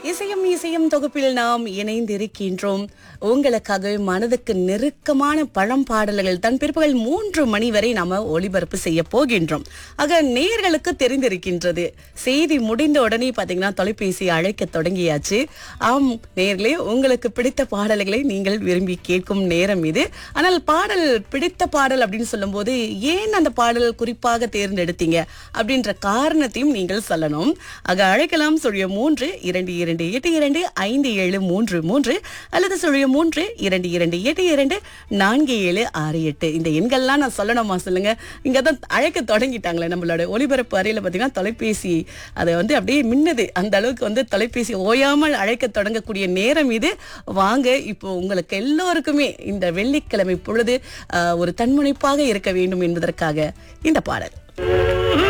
இசையும் இசையும் தொகுப்பில் நாம் இணைந்திருக்கின்றோம் உங்களுக்காக மனதுக்கு நெருக்கமான பழம் பாடல்கள் தன் பிற்பகல் மூன்று மணி வரை நாம ஒளிபரப்பு செய்ய போகின்றோம் ஆக நேர்களுக்கு தெரிந்திருக்கின்றது செய்தி முடிந்த உடனே பாத்தீங்கன்னா தொலைபேசி அழைக்க தொடங்கியாச்சு ஆம் நேர்களே உங்களுக்கு பிடித்த பாடல்களை நீங்கள் விரும்பி கேட்கும் நேரம் இது ஆனால் பாடல் பிடித்த பாடல் அப்படின்னு சொல்லும்போது ஏன் அந்த பாடல் குறிப்பாக தேர்ந்தெடுத்தீங்க அப்படின்ற காரணத்தையும் நீங்கள் சொல்லணும் ஆக அழைக்கலாம் சொல்லிய மூன்று இரண்டு இரண்டு எட்டு இரண்டு ஐந்து ஏழு மூன்று மூன்று அல்லது சொல்லிய மூன்று இரண்டு இரண்டு எட்டு இரண்டு நான்கு ஏழு ஆறு எட்டு இந்த எண்கள்லாம் நான் சொல்லணுமா சொல்லுங்க இங்க தான் அழைக்க தொடங்கிட்டாங்களே நம்மளோட ஒளிபரப்பு அறையில பாத்தீங்கன்னா தொலைபேசி அதை வந்து அப்படியே மின்னுது அந்த அளவுக்கு வந்து தொலைபேசி ஓயாமல் அழைக்க தொடங்கக்கூடிய நேரம் இது வாங்க இப்போ உங்களுக்கு எல்லோருக்குமே இந்த வெள்ளிக்கிழமை பொழுது ஆஹ், ஒரு தன்முனைப்பாக இருக்க வேண்டும் என்பதற்காக இந்த பாடல்